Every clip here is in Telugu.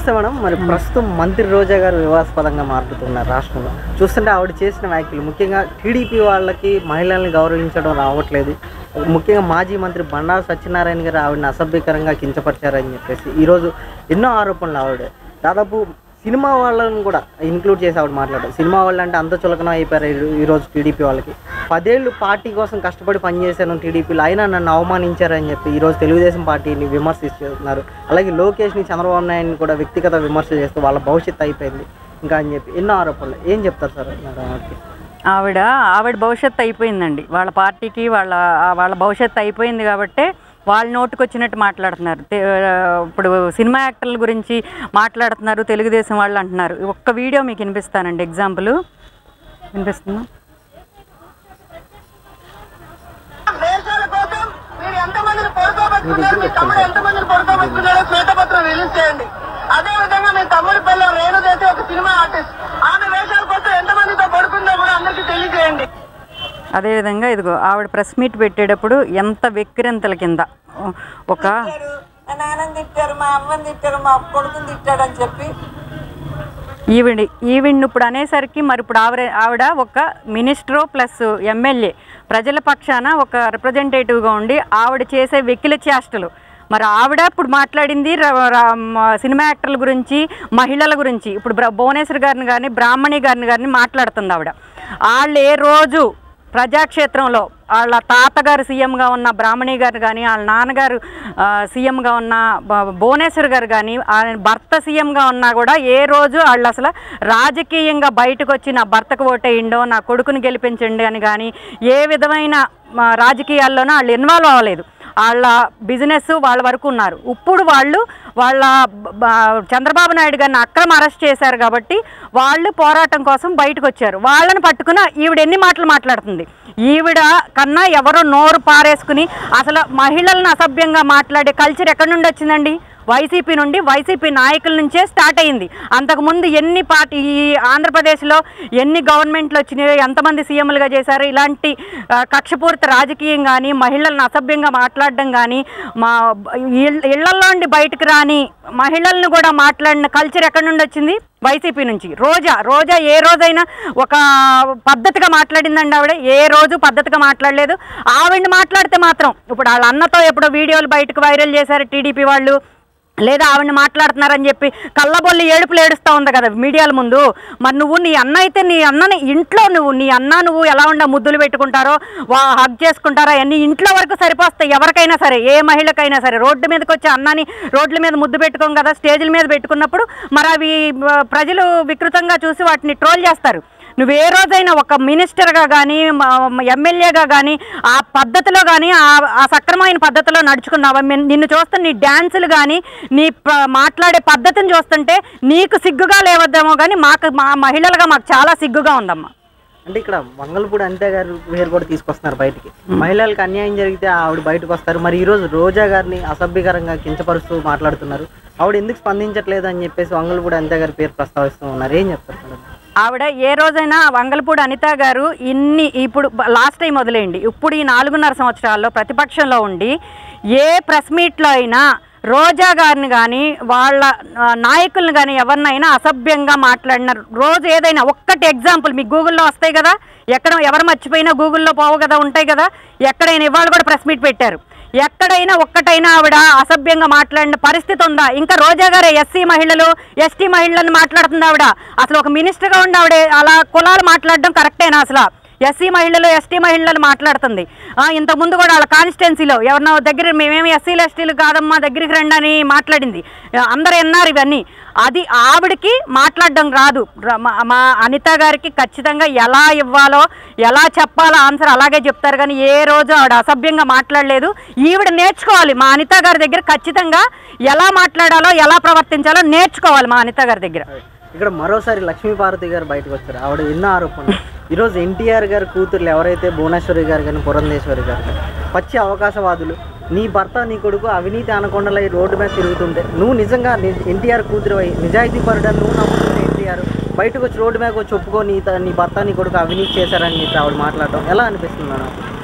నమస్తే మేడం మరి ప్రస్తుతం మంత్రి రోజా గారు వివాదాస్పదంగా మారుతున్నారు రాష్ట్రంలో చూస్తుంటే ఆవిడ చేసిన వ్యాఖ్యలు ముఖ్యంగా టీడీపీ వాళ్ళకి మహిళల్ని గౌరవించడం రావట్లేదు ముఖ్యంగా మాజీ మంత్రి బండారు సత్యనారాయణ గారు ఆవిడని అసభ్యకరంగా కించపరిచారని చెప్పేసి ఈరోజు ఎన్నో ఆరోపణలు ఆవిడ దాదాపు సినిమా వాళ్ళని కూడా ఇంక్లూడ్ చేసి ఆవిడ మాట్లాడారు సినిమా వాళ్ళు అంటే అంత చులకన అయిపోయారు ఈ- ఈరోజు టీడీపీ వాళ్ళకి పదేళ్ళు పార్టీ కోసం కష్టపడి పనిచేశాను టీడీపీలో అయినా నన్ను అవమానించారని చెప్పి ఈరోజు తెలుగుదేశం పార్టీని విమర్శిస్తున్నారు అలాగే లోకేష్ని చంద్రబాబు నాయుడిని కూడా వ్యక్తిగత విమర్శ చేస్తూ వాళ్ళ భవిష్యత్తు అయిపోయింది ఇంకా అని చెప్పి ఎన్నో ఆరోపణలు ఏం చెప్తారు సార్ మేడం ఆవిడకి? ఆవిడ ఆవిడ భవిష్యత్తు అయిపోయిందండి వాళ్ళ పార్టీకి వాళ్ళ ఆ వాళ్ళ భవిష్యత్తు అయిపోయింది కాబట్టి వాళ్ళ నోటుకు వచ్చినట్టు మాట్లాడుతున్నారు తె- ఇప్పుడు సినిమా యాక్టర్ల గురించి మాట్లాడుతున్నారు తెలుగుదేశం వాళ్ళు అంటున్నారు ఒక్క వీడియో మీకు వినిపిస్తానండి ఎగ్జాంపుల్ వినిపిస్తుందా దేశాల కోసం మీరు ఎంతమందిని పడుకోబెట్టుకున్నారు మీ తమ్ముడు ఎంతమందిని పడుకోబెట్టుకున్నారో శ్వేతపత్రం రిలీజ్ చేయండి అదే విధంగా మీ తమ్ముడి పిల్లలు రేణు చేసే ఒక సినిమా ఆర్టిస్ట్ ఆమె వేషాల కోసం ఎంతమందితో పడుకుందో కూడా అందరికీ తెలియజేయండి అదేవిధంగా ఇదిగో ఆవిడ ప్రెస్ మీట్ పెట్టేటప్పుడు ఎంత వెక్కిరింతల కింద ఒక మా నాన్నని తిట్టారు మా అమ్మని తిట్టారు మా కొడుకుని తిట్టాడు అని చెప్పి ఈవిడ ఈవిడ్ని ఇప్పుడు అనేసరికి మరి ఇప్పుడు ఆవిడ ఆవిడ ఒక మినిస్టరు ప్లస్ ఎమ్మెల్యే ప్రజల పక్షాన ఒక రిప్రజెంటేటివ్గా ఉండి ఆవిడ చేసే వెకిల చేష్టలు మరి ఆవిడ ఇప్పుడు మాట్లాడింది ర- ర- మ- సినిమా యాక్టర్ల గురించి మహిళల గురించి ఇప్పుడు బ్ర- భువనేశ్వర్ గారిని కానీ బ్రాహ్మణి గారిని కానీ మాట్లాడుతుంది ఆవిడ వాళ్ళు ఏ రోజు ప్రజాక్షేత్రంలో వాళ్ళ తాతగారు సీఎంగా ఉన్న బ్రాహ్మణి గారు కానీ వాళ్ళ నాన్నగారు ఆ, సీఎంగా ఉన్న బ- భువనేశ్వర్ గారు కానీ ఆయన భర్త సీఎంగా ఉన్నా కూడా ఏ రోజు వాళ్ళు అసలు రాజకీయంగా బయటకు వచ్చి నా భర్తకు ఓటేయండో నా కొడుకుని గెలిపించండి అని కానీ ఏ విధమైన మా రాజకీయాల్లోనూ వాళ్ళు ఇన్వాల్వ్ అవ్వలేదు వాళ్ళ బిజినెస్ వాళ్ళ వరకు ఉన్నారు ఇప్పుడు వాళ్ళు వాళ్ళ బ- బ- చంద్రబాబు నాయుడు గారిని అక్రమ అరెస్ట్ చేశారు కాబట్టి వాళ్ళు పోరాటం కోసం బయటకు వచ్చారు వాళ్ళని పట్టుకుని ఈవిడ ఎన్ని మాటలు మాట్లాడుతుంది ఈవిడ కన్నా ఎవరో నోరు పారేసుకుని అసలు మహిళలను అసభ్యంగా మాట్లాడే కల్చర్ ఎక్కడి నుండి వచ్చిందండి వైసీపీ నుండి వైసీపీ నాయకుల నుంచే స్టార్ట్ అయింది అంతకుముందు ఎన్ని పార్టీ ఈ ఆంధ్రప్రదేశ్లో ఎన్ని గవర్నమెంట్లు వచ్చినాయో ఎంతమంది సీఎంలుగా చేశారు ఇలాంటి ఆ, కక్షపూరిత రాజకీయం కానీ మహిళలను అసభ్యంగా మాట్లాడడం కానీ మా ఇళ్ళ- ఇళ్లలో నుండి బయటకు రాని మహిళలను కూడా మాట్లాడిన కల్చర్ ఎక్కడి నుండి వచ్చింది వైసీపీ నుంచి రోజా రోజా ఏ రోజైనా ఒక పద్ధతిగా మాట్లాడిందండి ఆవిడ ఏ రోజు పద్ధతిగా మాట్లాడలేదు ఆవిడ మాట్లాడితే మాత్రం ఇప్పుడు వాళ్ళ అన్నతో ఎప్పుడో వీడియోలు బయటకు వైరల్ చేశారు టీడీపీ వాళ్ళు లేదా ఆవిడని మాట్లాడుతున్నారని చెప్పి కళ్ళబొల్లి ఏడుపులు ఏడుస్తూ ఉంది కదా మీడియాల ముందు మరి నువ్వు నీ అన్న అయితే నీ అన్నని ఇంట్లో నువ్వు నీ అన్న నువ్వు ఎలా ఉండ ముద్దులు పెట్టుకుంటారో వా హగ్ చేసుకుంటారో అన్ని ఇంట్లో వరకు సరిపోస్తాయి ఎవరికైనా సరే ఏ మహిళకైనా సరే రోడ్డు మీదకి వచ్చి అన్నని రోడ్ల మీద ముద్దు పెట్టుకోం కదా స్టేజ్ల మీద పెట్టుకున్నప్పుడు మరి అవి ఆ, ప్రజలు వికృతంగా చూసి వాటిని ట్రోల్ చేస్తారు నువ్వు ఏ రోజైనా ఒక మినిస్టర్గా కానీ ఎమ్మెల్యేగా కానీ ఆ పద్ధతిలో కానీ ఆ- ఆ సక్రమైన పద్ధతిలో నడుచుకున్నావా మిన్- నిన్ను చూస్తే నీ డ్యాన్సులు కానీ నీ ప- మాట్లాడే పద్ధతిని చూస్తుంటే నీకు సిగ్గుగా లేవద్దేమో కానీ మాకు మా మహిళలుగా మాకు చాలా సిగ్గుగా ఉందమ్మా అంటే ఇక్కడ మంగళపూడి అంతే గారు పేరు కూడా తీసుకొస్తున్నారు బయటికి మహిళలకు అన్యాయం జరిగితే ఆవిడ బయటకు వస్తారు మరి ఈరోజు రోజా గారిని అసభ్యకరంగా కించపరుస్తూ మాట్లాడుతున్నారు ఆవిడ ఎందుకు స్పందించట్లేదు అని చెప్పేసి వంగలపూడి అంతే గారి పేరు ప్రస్తావిస్తూ ఉన్నారు ఏం చెప్తారు మేడం ఆవిడ ఏ రోజైనా వంగలపూడి అనిత గారు ఇన్ని ఇప్పుడు లాస్ట్ టైం వదిలేయండి ఇప్పుడు ఈ నాలుగున్నర సంవత్సరాల్లో ప్రతిపక్షంలో ఉండి ఏ ప్రెస్ మీట్లో అయినా రోజా గారిని కానీ వాళ్ళ ఆ, నాయకుల్ని కానీ ఎవరినైనా అసభ్యంగా మాట్లాడిన రోజు ఏదైనా ఒక్కటి ఎగ్జాంపుల్ మీకు గూగుల్లో వస్తాయి కదా ఎక్కడ ఎవరు మర్చిపోయినా గూగుల్లో పోవు కదా ఉంటాయి కదా ఎక్కడైనా ఇవాళ కూడా ప్రెస్ మీట్ పెట్టారు ఎక్కడైనా ఒక్కటైనా ఆవిడ అసభ్యంగా మాట్లాడిన పరిస్థితి ఉందా ఇంకా రోజా గారే ఎస్సీ మహిళలు ఎస్టీ మహిళలను మాట్లాడుతుంది ఆవిడ అసలు ఒక మినిస్టర్గా ఉండి ఆవిడ అలా కులాలు మాట్లాడడం కరెక్టేనా అసలు ఎస్సీ మహిళలు ఎస్టీ మహిళలు మాట్లాడుతుంది ఆ, ఇంతకుముందు కూడా వాళ్ళ కాన్స్టిట్యున్సీలో ఎవరినో దగ్గర మేమేమి ఎస్సీలు ఎస్టీలు కాదమ్మా దగ్గరికి రండి అని మాట్లాడింది ఆ, అందరూ విన్నారు ఇవన్నీ అది ఆవిడకి మాట్లాడడం రాదు ర- మా- మా అనిత గారికి ఖచ్చితంగా ఎలా ఇవ్వాలో ఎలా చెప్పాలో ఆన్సర్ అలాగే చెప్తారు కానీ ఏ రోజు ఆవిడ అసభ్యంగా మాట్లాడలేదు ఈవిడ నేర్చుకోవాలి మా అనిత గారి దగ్గర ఖచ్చితంగా ఎలా మాట్లాడాలో ఎలా ప్రవర్తించాలో నేర్చుకోవాలి మా అనిత గారి దగ్గర ఇక్కడ మరోసారి లక్ష్మీపార్వతి గారు బయటకు వచ్చారు ఆవిడ ఎన్నో ఆరోపణలు ఈరోజు ఎన్టీఆర్ గారి కూతుర్లు ఎవరైతే భువనేశ్వరి గారు కానీ పురంధేశ్వరి గారు కానీ పచ్చి అవకాశవాదులు నీ భర్త నీ కొడుకు అవినీతి అనకొండలై రోడ్డు మీద తిరుగుతుంటే నువ్వు నిజంగా ఎన్టీఆర్ కూతురు అయి నిజాయితీ పరుడని నువ్వు నమ్ముతుంటే ఎన్టీఆర్ బయటకు వచ్చి రోడ్డు మీద వచ్చి ఒప్పుకో నీ త- నీ భర్త నీ కొడుకు అవినీతి చేశారని చెప్పి ఆవిడ మాట్లాడటం ఎలా అనిపిస్తుంది మేడం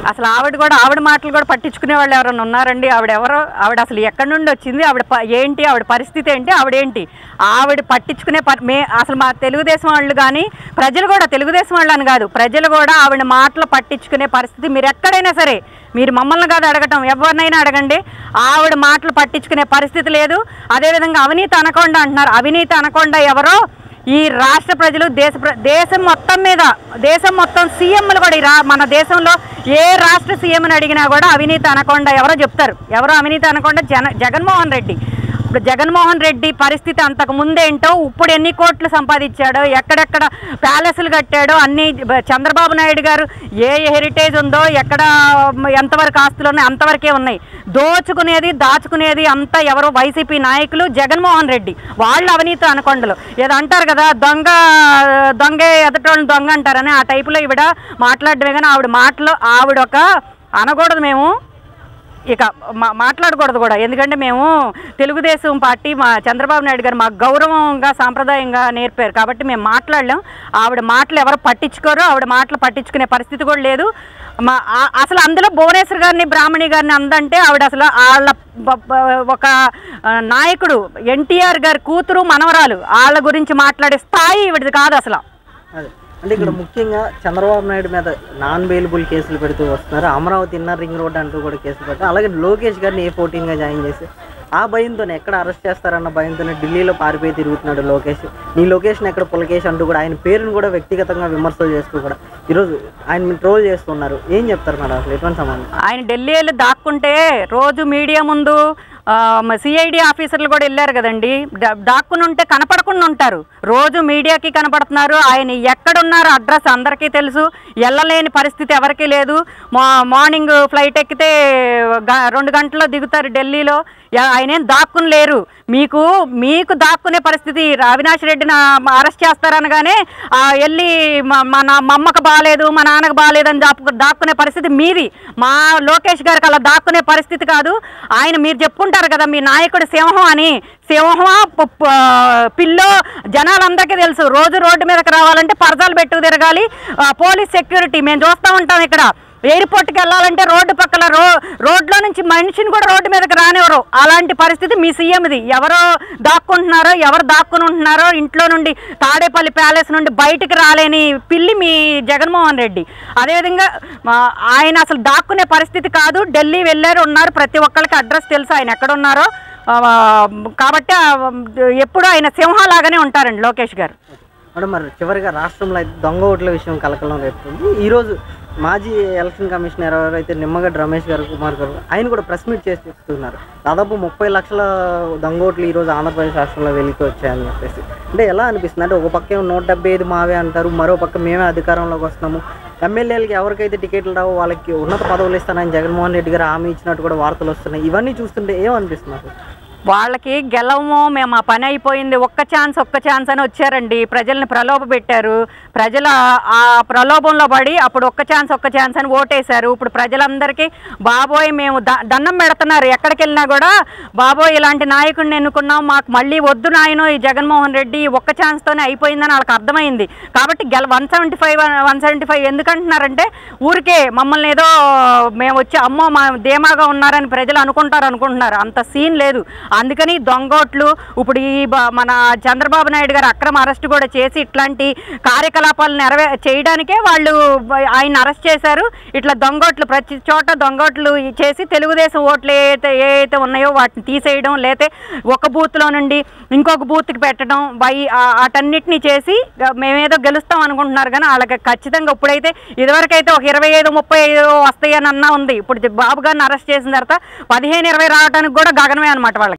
అసలు ఆవిడ కూడా ఆవిడ మాటలు కూడా పట్టించుకునే వాళ్ళు ఎవరైనా ఉన్నారండి ఆవిడ ఎవరో ఆవిడ అసలు ఎక్కడి నుండి వచ్చింది ఆవిడ ప- ఏంటి ఆవిడ పరిస్థితి ఏంటి ఆవిడ ఏంటి ఆవిడ పట్టించుకునే ప- మే అసలు మా తెలుగుదేశం వాళ్ళు కానీ ప్రజలు కూడా తెలుగుదేశం వాళ్ళు అని కాదు ప్రజలు కూడా ఆవిడ మాటలు పట్టించుకునే పరిస్థితి మీరు ఎక్కడైనా సరే మీరు మమ్మల్ని కాదు అడగటం ఎవరినైనా అడగండి ఆవిడ మాటలు పట్టించుకునే పరిస్థితి లేదు అదేవిధంగా అవినీతి అనకొండ అంటున్నారు అవినీతి అనకొండ ఎవరో ఈ రాష్ట్ర ప్రజలు దేశ ప్ర- దేశం మొత్తం మీద దేశం మొత్తం సీఎంలు కూడా ఈ రా మన దేశంలో ఏ రాష్ట్ర సీఎంని అడిగినా కూడా అవినీతి అనకుండా ఎవరో చెప్తారు ఎవరో అవినీతి అనకుండా జన జగన్మోహన్ రెడ్డి ఇప్పుడు జగన్మోహన్ రెడ్డి పరిస్థితి అంతకు ముందేంటో ఇప్పుడు ఎన్ని కోట్లు సంపాదించాడో ఎక్కడెక్కడ ప్యాలెస్లు కట్టాడో అన్ని బ- చంద్రబాబు నాయుడు గారు ఏ హెరిటేజ్ ఉందో ఎక్కడ మ, ఎంతవరకు ఆస్తులు ఉన్నాయి అంతవరకే ఉన్నాయి దోచుకునేది దాచుకునేది అంతా ఎవరో వైసీపీ నాయకులు జగన్మోహన్ రెడ్డి వాళ్ళు అవినీతి అనకొండలు ఏదో అంటారు కదా దొంగ దొంగే ఎదటోళ్ళని దొంగ అంటారని ఆ టైపులో ఈవిడ మాట్లాడమే కానీ ఆవిడ మాటలు ఆవిడ ఒక అనకూడదు మేము ఇక మా మాట్లాడకూడదు కూడా ఎందుకంటే మేము తెలుగుదేశం పార్టీ మా చంద్రబాబు నాయుడు గారు మాకు గౌరవంగా సాంప్రదాయంగా నేర్పారు కాబట్టి మేము మాట్లాడలేం ఆవిడ మాటలు ఎవరు పట్టించుకోరు ఆవిడ మాటలు పట్టించుకునే పరిస్థితి కూడా లేదు మా ఆ- అసలు అందులో భువనేశ్వర్ గారిని బ్రాహ్మణి గారిని అందంటే ఆవిడ అసలు వాళ్ళ బ- బ- ఒక ఆ, నాయకుడు ఎన్టీఆర్ గారి కూతురు మనవరాలు వాళ్ళ గురించి మాట్లాడే స్థాయి ఈవిడది కాదు అసలు అదే అంటే ఇక్కడ ముఖ్యంగా చంద్రబాబు నాయుడు మీద నాన్ బెయిలబుల్ కేసులు పెడుతూ వస్తున్నారు అమరావతి ఇన్నర్ రింగ్ రోడ్ అంటూ కూడా కేసులు పెట్టారు అలాగే లోకేష్ గారిని ఏ ఫోర్టీన్గా జాయిన్ చేసి ఆ భయంతోనే ఎక్కడ అరెస్ట్ చేస్తారన్న భయంతోనే ఢిల్లీలో పారిపోయి తిరుగుతున్నాడు లోకేష్ నీ లొకేషన్ ఎక్కడ పులకేష్ అంటూ కూడా ఆయన పేరును కూడా వ్యక్తిగతంగా విమర్శలు చేస్తూ కూడా ఈరోజు ఆయన ట్రోల్ చేస్తున్నారు ఏం చెప్తారు మేడం అసలు ఎటువంటి సంబంధం ఆయన ఢిల్లీ వెళ్ళి దాక్కుంటే రోజు మీడియా ముందు సిఐడి ఆఫీసర్లు కూడా వెళ్ళారు కదండి డా- దాక్కుని ఉంటే కనపడకుండా ఉంటారు రోజు మీడియాకి కనపడుతున్నారు ఆయన ఎక్కడున్నారో అడ్రస్ అందరికీ తెలుసు వెళ్ళలేని పరిస్థితి ఎవరికీ లేదు మా మార్నింగ్ ఫ్లైట్ ఎక్కితే గ- రెండు గంటల్లో దిగుతారు ఢిల్లీలో యా- ఆయన ఏం దాక్కుని లేరు మీకు మీకు దాక్కునే పరిస్థితి అవినాష్ రెడ్డిని అరెస్ట్ చేస్తారనగానే ఆ, వెళ్ళి మా- మా నా మా అమ్మకు బాగాలేదు మా నాన్నకు బాగాలేదని దాపు దాక్కునే పరిస్థితి మీది మా లోకేష్ గారికి అలా దాక్కునే పరిస్థితి కాదు ఆయన మీరు చెప్పుకుంటారు కదా మీ నాయకుడు సింహం అని సింహమా పు- పు- పిల్లో జనాలందరికీ తెలుసు రోజు రోడ్డు మీదకి రావాలంటే పరదాలు పెట్టుకు తిరగాలి ఆ, పోలీస్ సెక్యూరిటీ మేము చూస్తూ ఉంటాం ఇక్కడ ఎయిర్పోర్ట్కి వెళ్ళాలంటే రోడ్డు పక్కల రో రోడ్లో నుంచి మనిషిని కూడా రోడ్డు మీదకి రానివ్వరు అలాంటి పరిస్థితి మీ సీఎంది ఎవరో దాక్కుంటున్నారో ఎవరు దాక్కుని ఉంటున్నారో ఇంట్లో నుండి తాడేపల్లి ప్యాలెస్ నుండి బయటికి రాలేని పిల్లి మీ జగన్మోహన్ రెడ్డి అదేవిధంగా మా- ఆయన అసలు దాక్కునే పరిస్థితి కాదు ఢిల్లీ వెళ్ళారు ఉన్నారు ప్రతి ఒక్కరికి అడ్రస్ తెలుసు ఆయన ఎక్కడ ఉన్నారో ఆ, కాబట్టి ఆ, ఎప్పుడు ఆయన సింహలాగానే ఉంటారండి లోకేష్ గారు మేడం మరి చివరిగా రాష్ట్రంలో అయితే దొంగ ఓట్ల విషయం కలకలం రేపుతుంది ఈరోజు మాజీ ఎలక్షన్ కమిషనర్ ఎవరైతే నిమ్మగడ్డ రమేష్ గారు కుమార్ గారు ఆయన కూడా ప్రెస్ మీట్ చేసి చెప్తున్నారు దాదాపు ముప్పై లక్షల దొంగ ఓట్లు ఈరోజు ఆంధ్రప్రదేశ్ రాష్ట్రంలో వెలికి వచ్చాయని చెప్పేసి అంటే ఎలా అనిపిస్తుంది అంటే ఒక పక్క ఏమో నూట డెబ్బై ఐదు మావే అంటారు మరో పక్క మేమే అధికారంలోకి వస్తున్నాము ఎమ్మెల్యేలకి ఎవరికైతే టికెట్లు రావో వాళ్ళకి ఉన్నత పదవులు ఇస్తానని జగన్మోహన్ రెడ్డి గారు హామీ ఇచ్చినట్టు కూడా వార్తలు వస్తున్నాయి ఇవన్నీ చూస్తుంటే ఏమనిపిస్తుంది అసలు? వాళ్ళకి గెలవము మేము ఆ పని అయిపోయింది ఒక్క ఛాన్స్ ఒక్క ఛాన్స్ అని వచ్చారండి ప్రజల్ని ప్రలోభ పెట్టారు ప్రజల ఆ ప్రలోభంలో పడి అప్పుడు ఒక్క ఛాన్స్ ఒక్క ఛాన్స్ అని ఓటేశారు ఇప్పుడు ప్రజలందరికీ బాబోయ్ మేము ద దండం పెడుతున్నారు ఎక్కడికి వెళ్ళినా కూడా బాబోయ్ ఇలాంటి నాయకుడిని ఎన్నుకున్నాం మాకు మళ్ళీ వద్దు నాయనో ఈ జగన్మోహన్ రెడ్డి ఈ ఒక్క ఛాన్స్తోనే అయిపోయిందని వాళ్ళకి అర్థమైంది కాబట్టి గెల one seventy five one seventy five ఎందుకంటున్నారంటే ఊరికే మమ్మల్ని ఏదో మేము వచ్చి అమ్మో మా ధీమాగా ఉన్నారని ప్రజలు అనుకుంటారు అనుకుంటున్నారు అంత సీన్ లేదు అందుకని దొంగోట్లు ఇప్పుడు ఈ బ- మన చంద్రబాబు నాయుడు గారు అక్రమ అరెస్ట్ కూడా చేసి ఇట్లాంటి కార్యకలాపాలు నెరవే చేయడానికే వాళ్ళు బ- ఆయన అరెస్ట్ చేశారు ఇట్లా దొంగోట్లు ప్రతి చోట దొంగోట్లు చేసి తెలుగుదేశం ఓట్లు ఏ అయితే ఏ అయితే ఉన్నాయో వాటిని తీసేయడం లేతే ఒక బూత్లో నుండి ఇంకొక బూత్కి పెట్టడం వై ఆ- వాటన్నిటిని చేసి గ- మేమేదో గెలుస్తాం అనుకుంటున్నారు కానీ వాళ్ళకి ఖచ్చితంగా ఇప్పుడైతే ఇదివరకైతే ఒక ఇరవై ఐదు ముప్పై ఐదు వస్తాయని అన్నా ఉంది ఇప్పుడు బాబు గారిని అరెస్ట్ చేసిన తర్వాత పదిహేను ఇరవై రావడానికి కూడా గగనమే అనమాట వాళ్ళకి